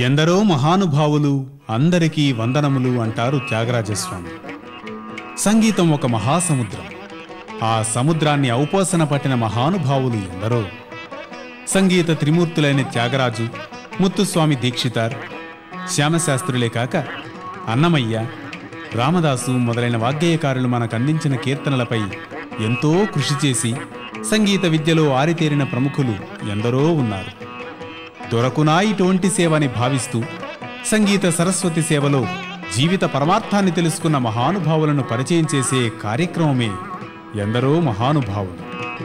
ఎందరో మహానుభావులు అందరికీ వందనములు అంటారు త్యాగరాజస్వామి సంగీతం ఒక మహాసముద్రం ఆ సముద్రాన్ని ఔపోసన పట్టిన మహానుభావులు ఎందరో సంగీత త్రిమూర్తులైన త్యాగరాజు ముత్తుస్వామి దీక్షితార్ శ్యామశాస్త్రులే కాక అన్నమయ్య రామదాసు మొదలైన వాగ్గేయకారులు మనకు అందించిన కీర్తనలపై ఎంతో కృషి చేసి సంగీత విద్యలో ఆరితేరిన ప్రముఖులు ఎందరో ఉన్నారు దొరకునా ఇటువంటి సేవని భావిస్తూ సంగీత సరస్వతి సేవలో జీవిత పరమార్థాన్ని తెలుసుకున్న మహానుభావులను పరిచయం చేసే కార్యక్రమమే ఎందరో మహానుభావులు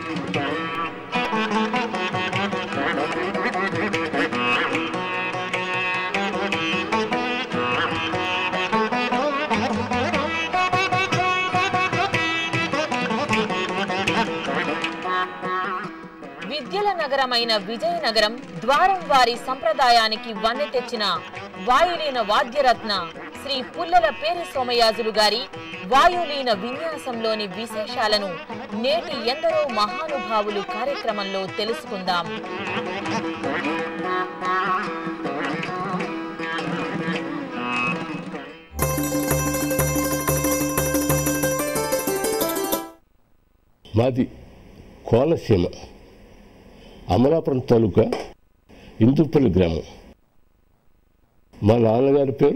విద్యల నగరమైన విజయనగరం ద్వారం వారి సంప్రదాయానికి వన్నె తెచ్చిన వాయులీన వాద్యరత్న శ్రీ పుల్లల పేరి సోమయాజులు గారి వాయులీన విన్యాసంలోని విశేషాలను నేటి ఎందరో మహానుభావులు కార్యక్రమంలో తెలుసుకుందాం మాది కోనసీమ అమలాపురం తాలూకా ఇందుపల్లి గ్రామం మా నాన్నగారి పేరు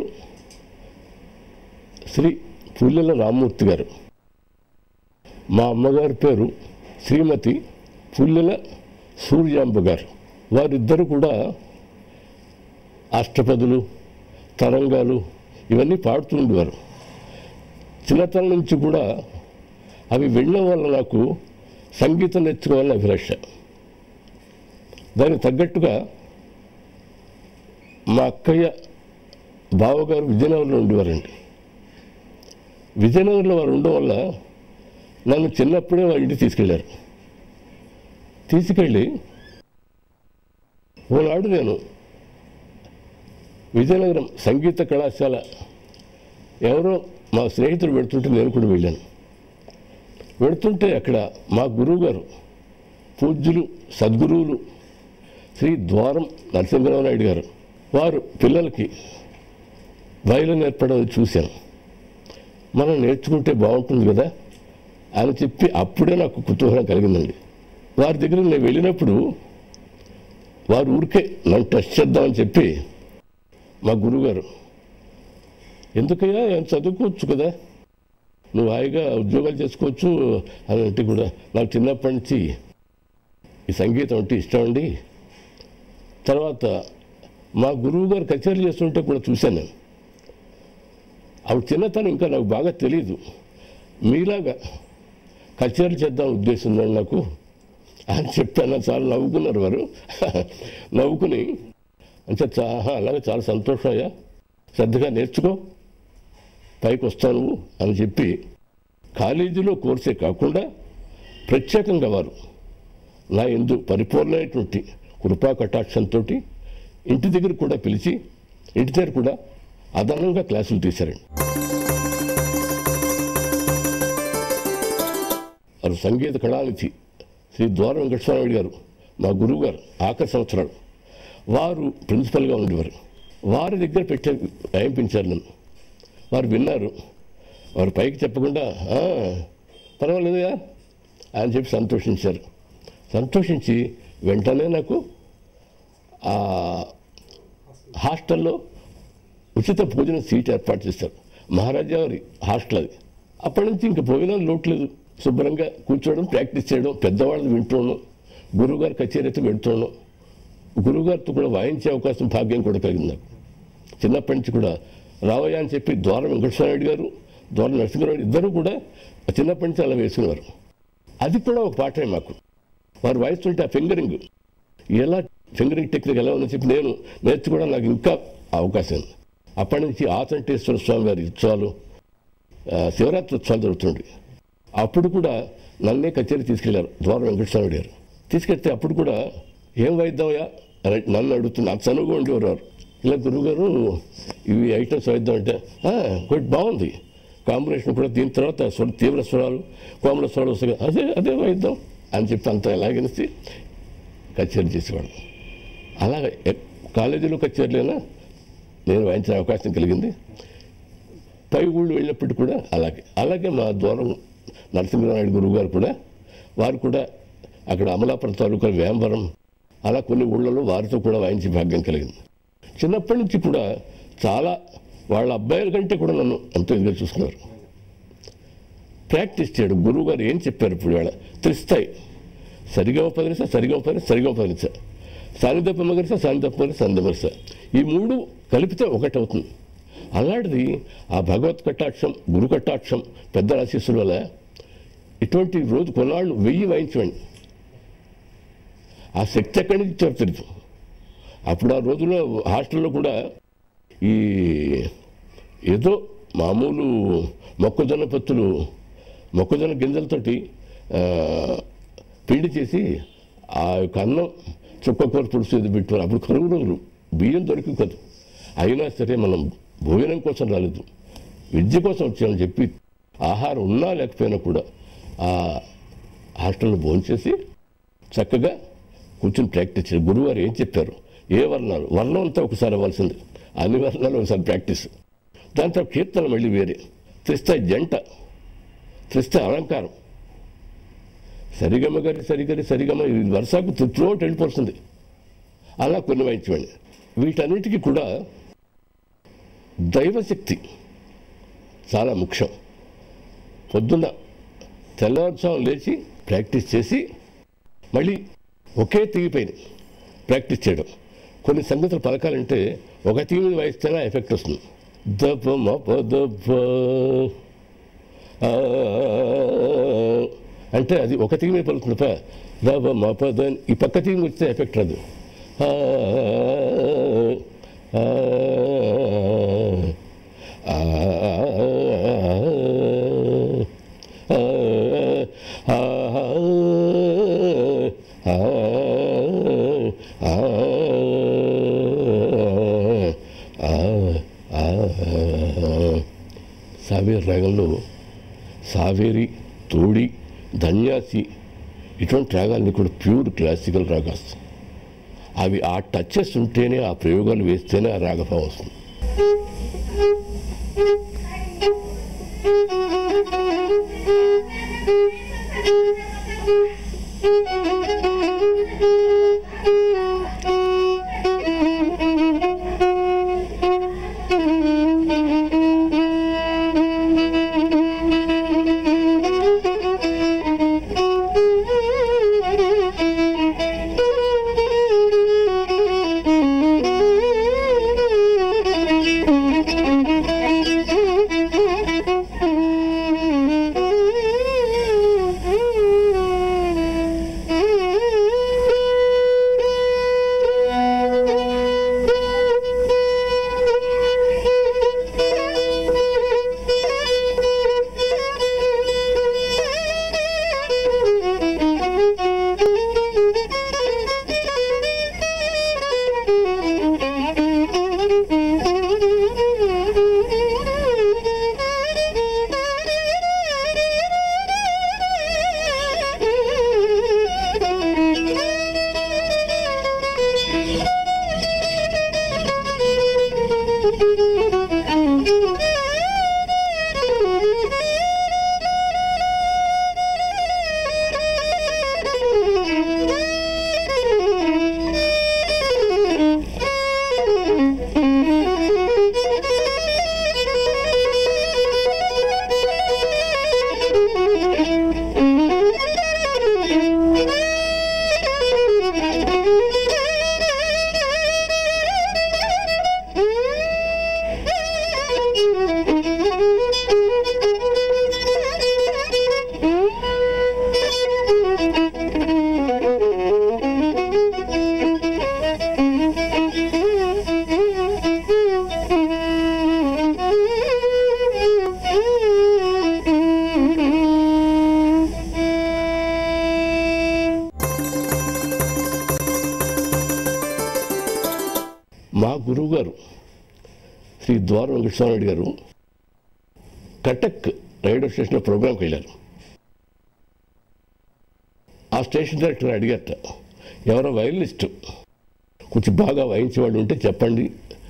శ్రీ పుల్లెల రామ్మూర్తి గారు మా అమ్మగారి పేరు శ్రీమతి పుల్లెల సూర్యాంబ గారు వారిద్దరు కూడా అష్టపదులు తరంగాలు ఇవన్నీ పాడుతూ ఉండేవారు చిన్నతనం నుంచి కూడా అవి వినడం వల్ల నాకు సంగీతం నేర్చుకోవాలని అభిలాష దానికి తగ్గట్టుగా మా అక్కయ్య బావగారు విజయనగరంలో ఉండేవారండి విజయనగరంలో వారు ఉండడం వల్ల నన్ను చిన్నప్పుడే వాళ్ళ ఇంటికి తీసుకెళ్ళారు తీసుకెళ్ళి ఓనాడు నేను విజయనగరం సంగీత కళాశాల ఎవరో మా స్నేహితుడు పెడుతుంటే నేను కూడా వెళ్ళాను వెడుతుంటే అక్కడ మా గురువు గారు పూజ్యులు సద్గురువులు శ్రీ ద్వారం నరసింహరావు నాయుడు గారు వారు పిల్లలకి వయలిన్ నేర్పడం చూశాను మనం నేర్చుకుంటే బాగుంటుంది కదా అని చెప్పి అప్పుడే నాకు కుతూహలం కలిగిందండి వారి దగ్గర నేను వెళ్ళినప్పుడు వారు ఊరికే నన్ను టెస్ట్ చేద్దామని చెప్పి మా గురువుగారు ఎందుకయ్యా ఏం చదువుకోవచ్చు కదా నువ్వు హాయిగా ఉద్యోగాలు చేసుకోవచ్చు అని అంటే కూడా నాకు చిన్నప్పటి నుంచి ఈ సంగీతం అంటే ఇష్టం అండి తర్వాత మా గురువు గారు కచేరీ చేస్తుంటే కూడా చూశాను నేను ఆవిడ చిన్నతనం ఇంకా నాకు బాగా తెలియదు మీలాగా కచేరీ చేద్దాం ఉద్దేశం ఉందండి నాకు అని చెప్పాను చాలా నవ్వుకున్నారు వారు నవ్వుకుని అంటే చాలా అలాగే చాలా సంతోషం అయ్యా శ్రద్ధగా నేర్చుకో పైకి వస్తాను అని చెప్పి కాలేజీలో కోర్సే కాకుండా ప్రత్యేకంగా వారు నా ఎందు పరిపూర్ణమైనటువంటి కృపా కటాక్షంతో ఇంటి దగ్గర కూడా పిలిచి ఇంటి దగ్గర కూడా అదనంగా క్లాసులు తీశారండి వారు సంగీత కళానిధి శ్రీ ద్వార వెంకటస్వామి గారు మా గురువు గారు ఆఖరి సంవత్సరాలు వారు ప్రిన్సిపల్గా ఉండేవారు వారి దగ్గర పెట్టే రాయింపించారు నన్ను వారు విన్నారు వారు పైకి చెప్పకుండా "ఆ, పర్వాలేదుగా అని చెప్పి సంతోషించారు సంతోషించి వెంటనే నాకు ఆ హాస్టల్లో ఉచిత భోజన సీట్ ఏర్పాటు చేశారు మహారాజా గారి హాస్టల్ అది అప్పటి నుంచి ఇంక భోజనాలు లోట్లేదు శుభ్రంగా కూర్చోవడం ప్రాక్టీస్ చేయడం పెద్దవాళ్ళు వింటుండడం గురువుగారి కచేరీ అయితే వింటుండడం గురువుగారితో కూడా వాయించే అవకాశం భాగ్యం కూడా కలిగింది నాకు చిన్నప్పటి నుంచి కూడా రావయ్య అని చెప్పి ద్వారం వెంకటస్వామి గారు ద్వారం నరసింహరావు ఇద్దరు కూడా చిన్నప్పటి నుంచి అలా వేసుకునేవారు అది కూడా ఒక పాఠమే మాకు వారు వాయిస్తుంటే ఆ ఫింగరింగ్ ఎలా ఫింగరింగ్ టెక్నిక్ ఎలా ఉందని చెప్పి నేను నేర్చుకోవడం నాకు ఇంకా అవకాశం ఉంది అప్పటి నుంచి ఆచంటేశ్వర స్వామి గారి ఉత్సవాలు ఆ, శివరాత్రి ఉత్సవాలు జరుగుతుండే అప్పుడు కూడా నన్నే కచేరీ తీసుకెళ్లారు ద్వారం వెంకటస్వామి గారు తీసుకెళ్తే అప్పుడు కూడా ఏం వైద్యమయ్యా అని నన్ను అడుగుతున్నా నాకు చనువుగా ఉండేవారు వారు. ఇలా గురువుగారు ఇవి ఐటమ్స్ వైద్యం అంటే గుడ్ బాగుంది కాంబినేషన్ కూడా దీని తర్వాత స్వర తీవ్ర స్వరాలు కోమల స్వరాలు వస్తాయి కదా, అదే అదే వైద్యం అని చెప్పి అంత ఎలాగనిసి కచేరీ చేసేవాడు అలాగే ఎ- కాలేజీలో కచేరీలైనా నేను వాయించిన అవకాశం కలిగింది పై ఊళ్ళు వెళ్ళినప్పటికీ కూడా అలాగే అలాగే మా దూరం నరసింహనాయుడు గురువు గారు కూడా వారు కూడా అక్కడ అమలాపురం తాలూకా వేంబరం అలా కొన్ని ఊళ్ళలో వారితో కూడా వాయించే భాగ్యం కలిగింది చిన్నప్పటి నుంచి కూడా చాలా వాళ్ళ అబ్బాయిల కంటే కూడా నన్ను ఎంతో ఇదిగా చూసుకున్నారు ప్రాక్టీస్ చేయడం గురువు గారు ఏం చెప్పారు ఇప్పుడు వేళ త్రిస్తాయి సరిగా పదినిస సరిగా పది సరిగా పదినిస సానిదప్ప మగరిస సానిదప్ప మగరిస సందమరిస ఈ మూడు కలిపితే ఒకటి అవుతుంది అలాంటిది ఆ భగవత్ కటాక్షం గురు కటాక్షం పెద్ద ఆశీస్సుల వల్ల ఇటువంటి రోజు కొన్నాళ్ళు వెయ్యి వాయించండి ఆ శక్తి ఎక్కడి నుంచి ఇచ్చారు తెలుసు అప్పుడు ఆ రోజుల్లో హాస్టల్లో కూడా ఈ ఏదో మామూలు మొక్కజొన్న పత్తులు మొక్కజొన్న గింజలతోటి ఆ, పిండి చేసి ఆ యొక్క అన్నం చుక్క కూర పులుసు ఇది పెట్టారు అప్పుడు కరువు రోజులు బియ్యం దొరికి కాదు అయినా సరే మనం భోజనం కోసం రాలేదు విద్య కోసం వచ్చామని చెప్పి ఆహారం ఉన్నా లేకపోయినా కూడా ఆ హాస్టల్లో భోంచేసి చక్కగా కూర్చొని ప్రాక్టీస్ చేయాలి గురువారు ఏం చెప్పారు ఏ వర్ణాలు వర్ణం అంతా ఒకసారి అవ్వాల్సింది అన్ని వర్ణాలు ఒకసారి ప్రాక్టీస్ దాంతో కీర్తన మళ్ళీ వేరే త్రిస్తాయి జంట త్రిస్తాయి అలంకారం సరిగమ గారి సరిగరి సరిగమ ఇది వరుసకు త్రూఅవుట్ వెళ్ళిపోతుంది అలా కొన్ని వాయించండి వీటన్నిటికీ కూడా దైవశక్తి చాలా ముఖ్యం పొద్దున్న తెల్లవారుజాము లేచి ప్రాక్టీస్ చేసి మళ్ళీ ఒకే తీగిపోయింది ప్రాక్టీస్ చేయడం కొన్ని సంగతులు పలకాలంటే ఒక తీగి మీద వాయిస్తేనే ఎఫెక్ట్ వస్తుంది దప మప దప ఆ, అంటే అది ఒక తీగి మీద పలుకుతుంది తప్ప దప మప ద ఈ పక్క తీగి మీద వస్తే ఎఫెక్ట్ రాదు ఆ, ఆ, ఆ, ఆ, ఆ, ఆ, సావేరి రాగంలో సావేరి తోడి ధన్యాసి ఇటువంటి రాగాలని కూడా ప్యూర్ క్లాసికల్ రాగాస్ అవి ఆ టచెస్ ఉంటేనే ఆ ప్రయోగాలు వేస్తేనే ఆ రాగభావం వస్తుంది మా గురువు గారు శ్రీ ద్వార వెంకటస్వామి గారు కటక్ రైల్వే స్టేషన్లో ప్రోగ్రాంకి వెళ్ళారు ఆ స్టేషన్ డైరెక్టర్ అడిగారట ఎవరో వైలిస్ట్ కొంచెం బాగా వాయించేవాళ్ళు ఉంటే చెప్పండి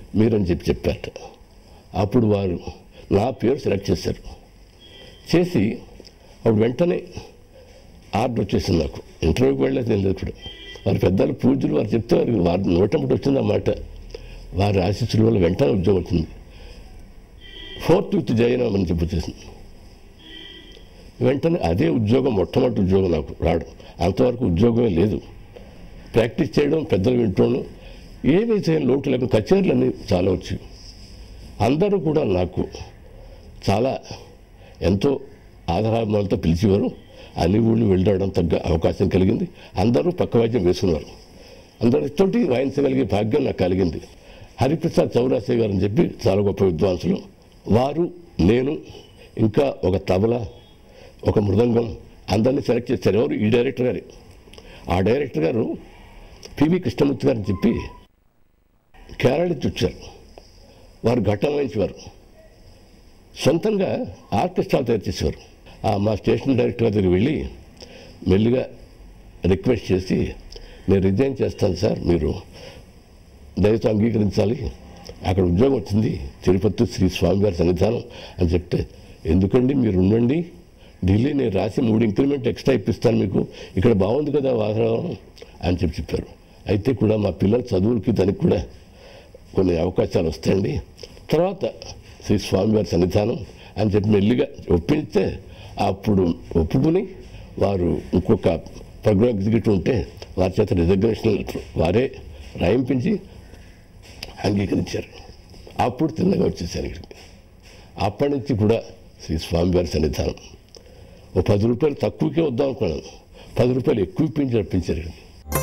మీరని చెప్పి చెప్పారట అప్పుడు వారు నా పేరు సెలెక్ట్ చేశారు చేసి అప్పుడు వెంటనే ఆర్డర్ వచ్చేసింది నాకు ఇంటర్వ్యూకి వెళ్ళలేదు నేను ఇప్పుడు వారి పెద్దలు పూజలు వారు చెప్తే వారికి వారి నోటంపటి వచ్చింది అన్నమాట వారి ఆశీస్సుల వల్ల వెంటనే ఉద్యోగం వచ్చింది ఫోర్త్ విత్ జయనాం అని చెప్పి వచ్చేసింది వెంటనే అదే ఉద్యోగం మొట్టమొదటి ఉద్యోగం నాకు రావడం అంతవరకు ఉద్యోగమే లేదు ప్రాక్టీస్ చేయడం పెద్దలు వింటడం ఏవైతే లోటు లేక కచేరీలన్నీ చాలా వచ్చాయి అందరూ కూడా నాకు చాలా ఎంతో ఆధారాలతో పిలిచేవారు అన్ని ఊళ్ళు వెళ్ళడం తగ్గ అవకాశం కలిగింది అందరూ పక్క వాద్యం వేసుకున్నారు అందరితోటి వాయించగలిగే భాగ్యం నాకు కలిగింది హరిప్రసాద్ చౌరాసే గారు అని చెప్పి చాలా గొప్ప విద్వాంసులు వారు నేను ఇంకా ఒక తబలా ఒక మృదంగం అందరినీ సెలెక్ట్ చేశారు ఎవరు ఈ డైరెక్టర్ గారు ఆ డైరెక్టర్ గారు పివి కృష్ణమూర్తి గారు అని చెప్పి కేరళ నుంచి వచ్చారు వారు ఘట్టం వారు సొంతంగా ఆర్కెస్ట్రా తయారు చేసేవారు ఆ మా స్టేషన్ డైరెక్టర్ గారి దగ్గరికి వెళ్ళి మెల్లిగా రిక్వెస్ట్ చేసి నేను రిజైన్ చేస్తాను సార్ మీరు దయతో అంగీకరించాలి అక్కడ ఉద్యోగం వచ్చింది తిరుపతి శ్రీ స్వామివారి సన్నిధానం అని చెప్తే ఎందుకండి మీరు ఉండండి ఢిల్లీ నేను రాసి మూడు ఇంక్రిమెంట్ ఎక్స్ట్రా ఇప్పిస్తాను మీకు ఇక్కడ బాగుంది కదా వాతావరణం అని చెప్పి చెప్పారు అయితే కూడా మా పిల్లల చదువులకి దానికి కూడా కొన్ని అవకాశాలు వస్తాయండి తర్వాత శ్రీ స్వామివారి సన్నిధానం అని చెప్పి మెల్లిగా ఒప్పిస్తే అప్పుడు ఒప్పుకుని వారు ఇంకొక ప్రోగ్రామ్ ఎగ్జిక్యూటివ్ ఉంటే వారి చేత రిజర్వేషన్ లెటర్ వారే రాయింపించి అంగీకరించారు అప్పుడు తిన్నగా వచ్చేసాను ఇక్కడికి అప్పటి నుంచి కూడా శ్రీ స్వామివారి సన్నిధానం ఓ పది రూపాయలు తక్కువకే వద్దాం అనుకున్నాను పది రూపాయలు ఎక్కువ ఇప్పించి రప్పించారు ఇక్కడికి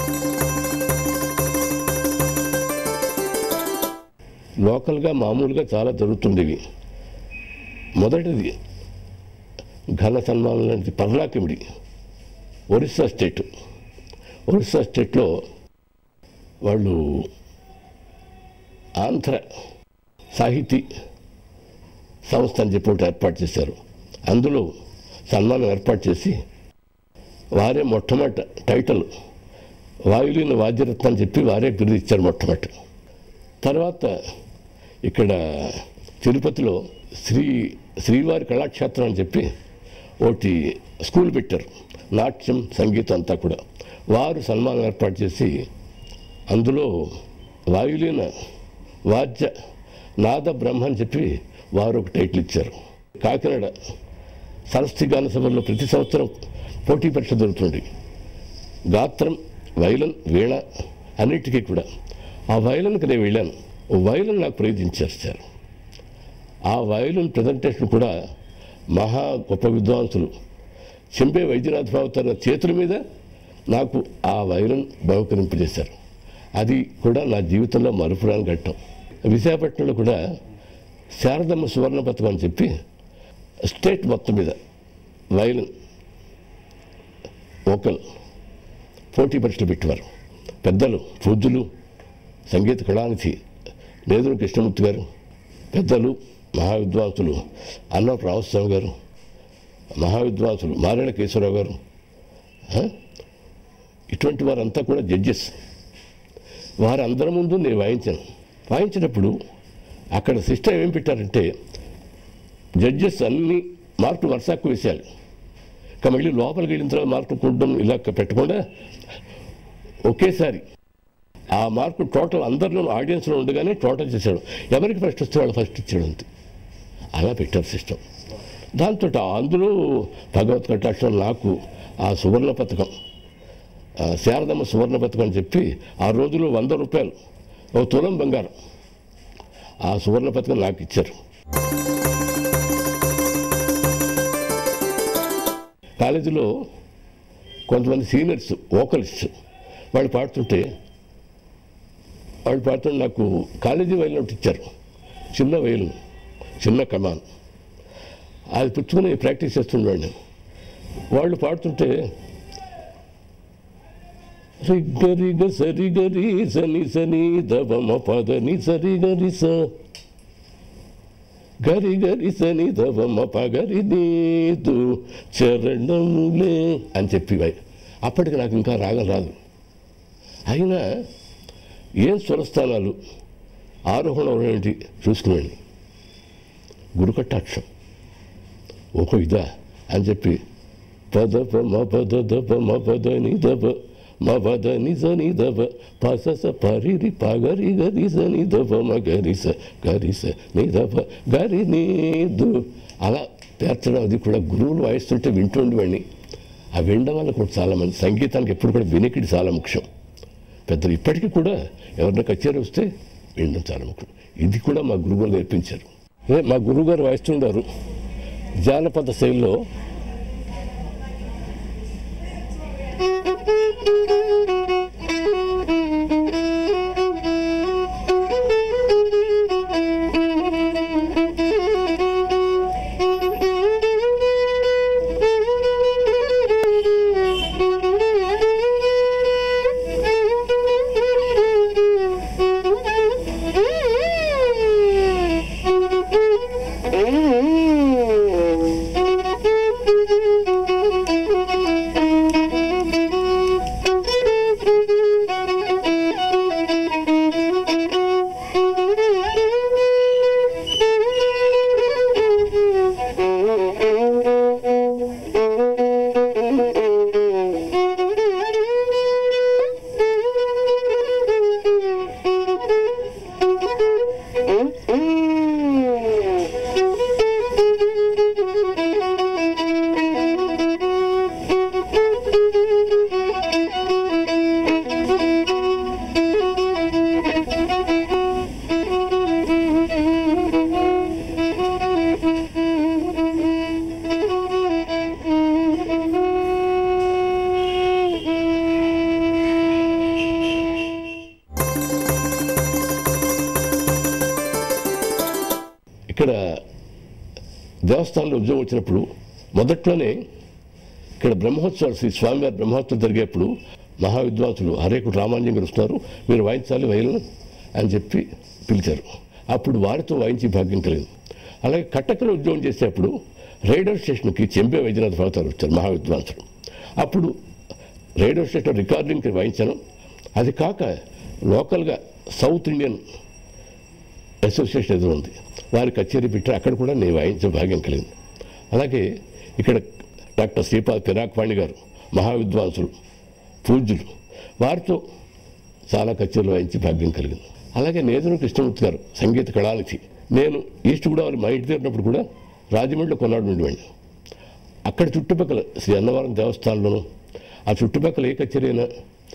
లోకల్గా మామూలుగా చాలా జరుగుతుండేవి మొదటిది ఘన సన్మానం లాంటి పర్లాకిమిడి ఒరిస్సా స్టేట్ ఒరిస్సా స్టేట్లో వాళ్ళు ఆంధ్ర సాహితీ సంస్థ అని చెప్పి ఒకటి ఏర్పాటు చేశారు అందులో సన్మానం ఏర్పాటు చేసి వారే మొట్టమొదట టైటిల్ వాయులీన వాద్యరత్న అని చెప్పి వారే బిరుదు ఇచ్చారు మొట్టమొదట తర్వాత ఇక్కడ తిరుపతిలో శ్రీ శ్రీవారి కళాక్షేత్రం అని చెప్పి ఒకటి స్కూల్ పెట్టారు నాట్యం సంగీతం అంతా కూడా వారు సన్మానం ఏర్పాటు చేసి అందులో వాయులీన వాద్య నాద బ్రహ్మ అని చెప్పి వారు ఒక టైటిల్ ఇచ్చారు కాకినాడ సరస్వతి గాన సభల్లో ప్రతి సంవత్సరం పోటీ పరీక్ష జరుగుతుంది గాత్రం వైలన్ వీణ అన్నిటికీ కూడా ఆ వైలన్కి నేను వెళ్ళాను ఓ వైలన్ నాకు ప్రయత్నించారు సార్ ఆ వైలన్ ప్రజెంటేషన్ కూడా మహా గొప్ప విద్వాంసులు చెంపే వైద్యనాథ్ బాబు తన చేతుల మీద నాకు ఆ వైలన్ బహుకరింపజేశారు అది కూడా నా జీవితంలో మరుపురాని ఘట్టం విశాఖపట్నంలో కూడా శారదమ్మ సువర్ణ పథకం అని చెప్పి స్టేట్ మొత్తం మీద వైలన్ వోకల్ పోటీ పరీక్షలు పెట్టేవారు పెద్దలు పూజ్యులు సంగీత కళానిధి నేదురు కృష్ణమూర్తి గారు పెద్దలు మహావిద్వాంసులు అన్నపు రామస్వామి గారు మహావిద్వాంసులు మారేణ కేశవరావు గారు ఆ? ఇటువంటి వారంతా కూడా జడ్జెస్ వారందరి ముందు నేను వాయించాను వాయించినప్పుడు అక్కడ సిస్టమ్ ఏం పెట్టారంటే జడ్జెస్ అన్ని మార్కులు వరుసకు వేసేయాలి ఇక మళ్ళీ లోపలికి వెళ్ళిన తర్వాత మార్కులు కొట్టడం ఇలా పెట్టకుండా ఒకేసారి ఆ మార్కు టోటల్ అందరిలో ఆడియన్స్లో ఉండగానే టోటల్ చేశాడు ఎవరికి ఫస్ట్ వస్తే వాళ్ళు ఫస్ట్ ఇచ్చాడు అంతే అలా పెట్టారు సిస్టమ్ దాంతో అందులో భగవత్ కటాక్షం నాకు ఆ సువర్ణ పథకం ఆ శారదమ్మ సువర్ణ పథకం అని చెప్పి ఆ రోజులో వంద రూపాయలు ఓ తులం బంగారం ఆ సువర్ణ పథకం నాకు ఇచ్చారు కాలేజీలో కొంతమంది సీనియర్స్ వోకలిస్ట్ వాళ్ళు పాడుతుంటే వాళ్ళు పాడుతుంటే నాకు కాలేజీ వైలిన్ ఒకటి ఇచ్చారు చిన్న వైలు చిన్న కమాన్ అది పుచ్చుకుని ప్రాక్టీస్ చేస్తుండేవాడిని వాళ్ళు పాడుతుంటే రిగ్గరిగ సరిగరి సని సని దవమ పదని సరిగరి స గరి గరి సని దవమ పగరి నీదు చరణములే అని చెప్పి వై- అప్పటికి నాకు ఇంకా రాగం రాదు అయినా ఏం స్వరస్థానాలు ఆరోహణ ఏంటి చూసుకునేవాడిని గురుకటాక్షం ఓహో ఇదా అని చెప్పి పద ప మ పద ద ప మ పద ని ద ప మ పద ని స ని ద ప ప స స ప రి రి ప గ రి గ రి స ని ద ప మ గ రి స గ రి స ని ద ప గ రి ని దు అలా పేర్చడం అది కూడా గురువులు వాయిస్తుంటే వింటూ ఉండేవాడిని ఆ వినడం వల్ల కూడా చాలా మంది సంగీతానికి ఎప్పుడు కూడా వినికిడి చాలా ముఖ్యం పెద్దలు ఇప్పటికీ కూడా ఎవరైనా కచేరీ వస్తే వినడం చాలా ముఖ్యం ఇది కూడా మా గురువులు నేర్పించారు అదే మా గురువుగారు వాయిస్తుండారు జానపద శైలిలో ఇక్కడ దేవస్థానంలో ఉద్యోగం వచ్చినప్పుడు మొదట్లోనే ఇక్కడ బ్రహ్మోత్సవాలు శ్రీ స్వామివారి బ్రహ్మోత్సవం జరిగేప్పుడు మహావిద్వాంసులు హరేకుడు రామాంజన్ గారు వస్తున్నారు మీరు వాయించాలి వైలను అని చెప్పి పిలిచారు అప్పుడు వారితో వాయించి భాగ్యం కలిగింది అలాగే కట్టకలో ఉద్యోగం చేసేప్పుడు రైడర్ స్టేషన్కి చెంపే వైద్యనాథ్ భవతారు వచ్చారు మహావిద్వాంసులు అప్పుడు రేడియో స్టేషన్ రికార్డింగ్కి వాయించాను అది కాక లోకల్గా సౌత్ ఇండియన్ అసోసియేషన్ ఏదో ఉంది వారి కచేరీ పెట్టారు అక్కడ కూడా నేను వాయించే భాగ్యం కలిగింది అలాగే ఇక్కడ డాక్టర్ శ్రీపాద్ పిరాక్వాణి గారు మహావిద్వాంసులు పూజ్యులు వారితో చాలా కచేరీలు వాయించి భాగ్యం కలిగింది అలాగే నేదురు కృష్ణమూర్తి గారు సంగీత కళానిధి నేను ఈస్ట్ గోదావరి మా ఇంటి దగ్గర ఉన్నప్పుడు కూడా రాజమండ్రిలో కొన్నాడు ఉండేవాడిని అక్కడ చుట్టుపక్కల శ్రీ అన్నవరం దేవస్థానంలోనూ ఆ చుట్టుపక్కల ఏ కచేరీ అయినా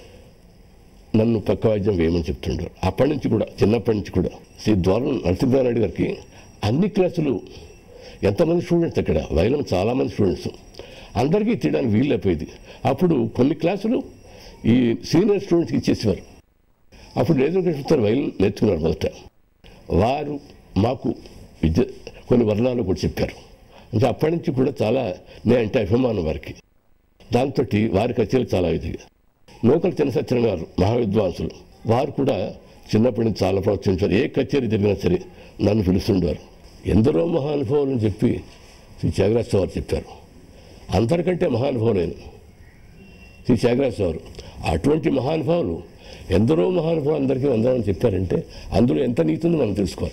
నన్ను పక్క వాద్యం వేయమని చెప్తుంటారు అప్పటి నుంచి కూడా చిన్నప్పటి నుంచి కూడా శ్రీ ద్వారం నరసింహారెడ్డి గారికి అన్ని క్లాసులు ఎంతమంది స్టూడెంట్స్ అక్కడ వైలం చాలామంది స్టూడెంట్స్ అందరికీ తీయడానికి వీలు అయిపోయేది అప్పుడు కొన్ని క్లాసులు ఈ సీనియర్ స్టూడెంట్స్కి ఇచ్చేసేవారు అప్పుడు నేదురు కృష్ణ వైలం నేర్చుకున్నారు మొదట వారు మాకు విద్య కొన్ని వర్ణాలు కూడా చెప్పారు అంటే అప్పటి నుంచి కూడా చాలా నేనంటే అభిమానం వారికి దాంతో వారి కచేరీలు చాలా ఇదిగా నూకల చిన్నసత్యనారాయణ గారు మహావిద్వాంసులు వారు కూడా చిన్నప్పటి నుంచి చాలా ప్రోత్సహించారు ఏ కచేరీ జరిగినా సరే నన్ను పిలుస్తుండేవారు ఎందరో మహానుభావులు అని చెప్పి శ్రీ త్యాగరాజ వారు చెప్పారు అందరికంటే మహానుభావులైన శ్రీ త్యాగరాజ వారు అటువంటి మహానుభావులు ఎందరో మహానుభావులు అందరికీ వందనని చెప్పారంటే అందులో ఎంత నీతి ఉందో మనం తెలుసుకోవాలి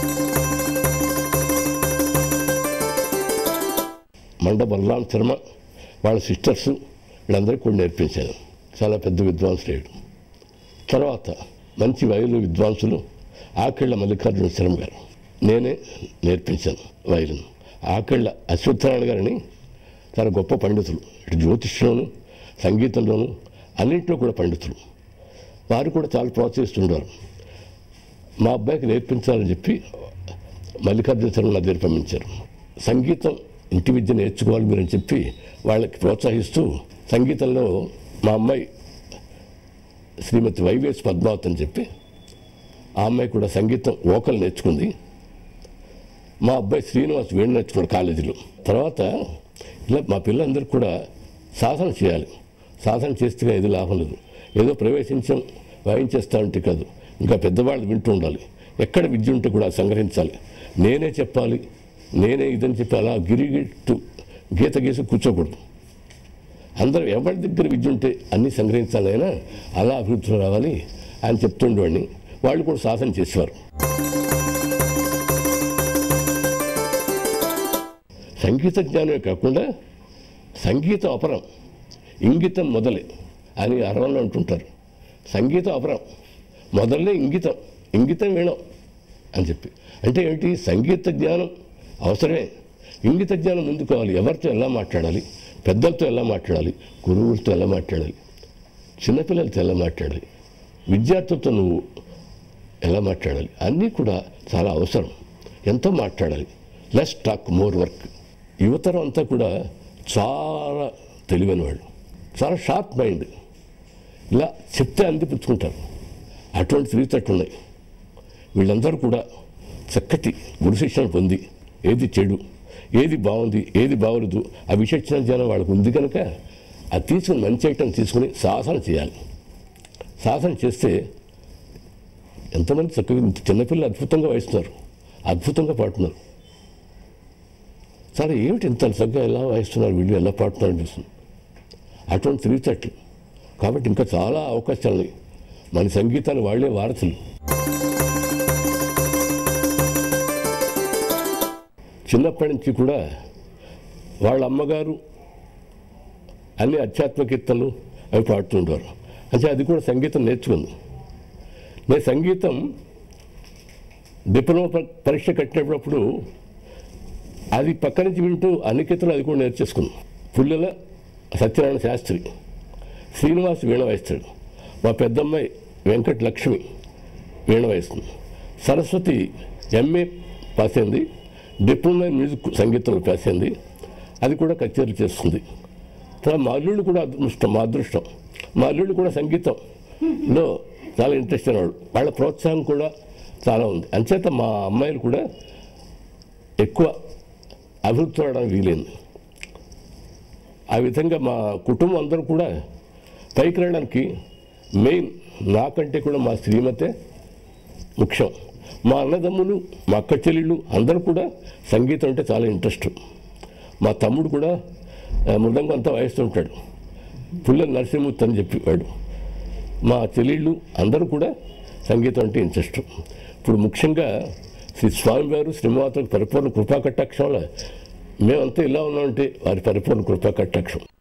మండ బలరాం శర్మ వాళ్ళ సిస్టర్స్ వీళ్ళందరికీ కూడా నేర్పించాను చాలా పెద్ద విద్వాంసుడు తర్వాత మంచి వయలు విద్వాంసులు ఆకేళ్ల మల్లికార్జున శర్మ గారు నేనే నేర్పించాను వయలును ఆకేళ్ల అశ్వత్థనారాయణ గారిని చాలా గొప్ప పండితులు ఇటు జ్యోతిష్యంలోను సంగీతంలోను అన్నింటిలో కూడా పండితులు వారు కూడా చాలా ప్రోత్సహిస్తుండారు మా అబ్బాయికి నేర్పించాలని చెప్పి మల్లికార్జున శర్మ నా దగ్గర పంపించారు సంగీతం ఇంటి విద్య నేర్చుకోవాలి మీరు అని చెప్పి వాళ్ళకి ప్రోత్సహిస్తూ సంగీతంలో మా అమ్మాయి శ్రీమతి వైవిఎస్ పద్మావత్ అని చెప్పి ఆ అమ్మాయి కూడా సంగీతం వోకల్ నేర్చుకుంది మా అబ్బాయి శ్రీనివాస్ వేణు నేర్చుకున్నాడు కాలేజీలో తర్వాత ఇలా మా పిల్లలందరూ కూడా సాధన చేయాలి సాధన చేస్తే కానీ ఏది లాభం లేదు ఏదో ప్రవేశించాం వాయించేస్తా ఉంటే కాదు ఇంకా పెద్దవాళ్ళు వింటూ ఉండాలి ఎక్కడ విద్య ఉంటే కూడా సంగ్రహించాలి నేనే చెప్పాలి నేనే ఇదని చెప్పి అలా గిరిగిట్టు గీత గీసి కూర్చోకూడదు అందరూ ఎవరి దగ్గర విద్య ఉంటే అన్నీ సంగ్రహించాలైనా అలా అభివృద్ధిలో రావాలి అని చెప్తుండేవాడిని వాళ్ళు కూడా సాధన చేసేవారు సంగీత జ్ఞానమే కాకుండా సంగీతం అపరం ఇంగితం మొదలే అని అరవల్లో అంటుంటారు సంగీతం అపరం మొదలే ఇంగితం ఇంగితం వీణం అని చెప్పి అంటే ఏంటి సంగీత జ్ఞానం అవసరమే ఇంగిత జ్ఞానం ముందు కావాలి ఎవరితో ఎలా మాట్లాడాలి పెద్దలతో ఎలా మాట్లాడాలి గురువులతో ఎలా మాట్లాడాలి చిన్నపిల్లలతో ఎలా మాట్లాడాలి విద్యార్థులతో నువ్వు ఎలా మాట్లాడాలి అన్నీ కూడా చాలా అవసరం ఎంతో మాట్లాడాలి లెస్ టాక్ మోర్ వర్క్ యువతరం అంతా కూడా చాలా తెలివైన వాళ్ళు చాలా షార్ప్ మైండ్ ఇలా చెప్తే అందిపుచ్చుకుంటారు అటువంటి తెలివితేటలు ఉన్నాయి వీళ్ళందరూ కూడా చక్కటి గురు శిక్షణ పొంది ఏది చెడు ఏది బాగుంది ఏది బాగోలేదు ఆ విచక్షణ జ్ఞానం వాళ్ళకు ఉంది కనుక అది తీసుకుని మంచి ఐటమ్ తీసుకుని సాధన చేయాలి సాధన చేస్తే ఎంతమంది చక్కగా ఇంత చిన్నపిల్లలు అద్భుతంగా వాయిస్తున్నారు అద్భుతంగా పాడుతున్నారు చాలా ఏమిటి ఇంత చక్కగా ఎలా వాయిస్తున్నారు వీళ్ళు ఎలా పాడుతున్నారు అనిపిస్తుంది అటువంటి తెలివితేటలు కాబట్టి ఇంకా చాలా అవకాశాలు ఉన్నాయి మన సంగీతాన్ని వాళ్ళే వారసులు చిన్నప్పటి నుంచి కూడా వాళ్ళ అమ్మగారు అన్ని ఆధ్యాత్మిక కీర్తనలు అవి పాడుతుంటారు అంటే అది కూడా సంగీతం నేర్చుకుంది నేను సంగీతం డిప్లొమా ప- పరీక్ష కట్టినప్పుడు అది పక్క నుంచి వింటూ అన్ని కీర్తనలు అది కూడా నేర్చేసుకున్నాం పుల్లెల సత్యనారాయణ శాస్త్రి శ్రీనివాస్ వీణ వాయిస్తాడు మా పెద్దమ్మాయి వెంకట లక్ష్మి వీణ వాయిస్తుంది సరస్వతి ఎంఏ పాస్ అయింది డిప్లొమా ఇన్ మ్యూజిక్ సంగీతంలో పాస్ అయింది అది కూడా కచేరీలు చేస్తుంది తర్వాత మా అల్లుళ్ళు కూడా అదృష్టం మా అదృష్టం మా అల్లుళ్ళు కూడా సంగీతంలో చాలా ఇంట్రెస్ట్ అనేవాడు వాళ్ళ ప్రోత్సాహం కూడా చాలా ఉంది అంచేత మా అమ్మాయిలు కూడా ఎక్కువ అభివృద్ధి అవడానికి వీలైంది ఆ విధంగా మా కుటుంబం అందరూ కూడా పైకి రావడానికి మెయిన్ నాకంటే కూడా మా శ్రీమతే ముఖ్యం మా అన్నదమ్ములు మా అక్క చెల్లెళ్ళు అందరూ కూడా సంగీతం అంటే చాలా ఇంట్రెస్ట్ మా తమ్ముడు కూడా ఆ, మృదంగం అంతా వాయిస్తుంటాడు పుల్ల నరసింహమూర్తి అని చెప్పేవాడు మా చెల్లెళ్ళు అందరూ కూడా సంగీతం అంటే ఇంట్రెస్ట్ ఇప్పుడు ముఖ్యంగా శ్రీ స్వామివారు శ్రీమాతకు పరిపూర్ణ కృపా కటాక్షంలో మేమంతా ఇలా ఉన్నామంటే వారి పరిపూర్ణ కృపా కటాక్షం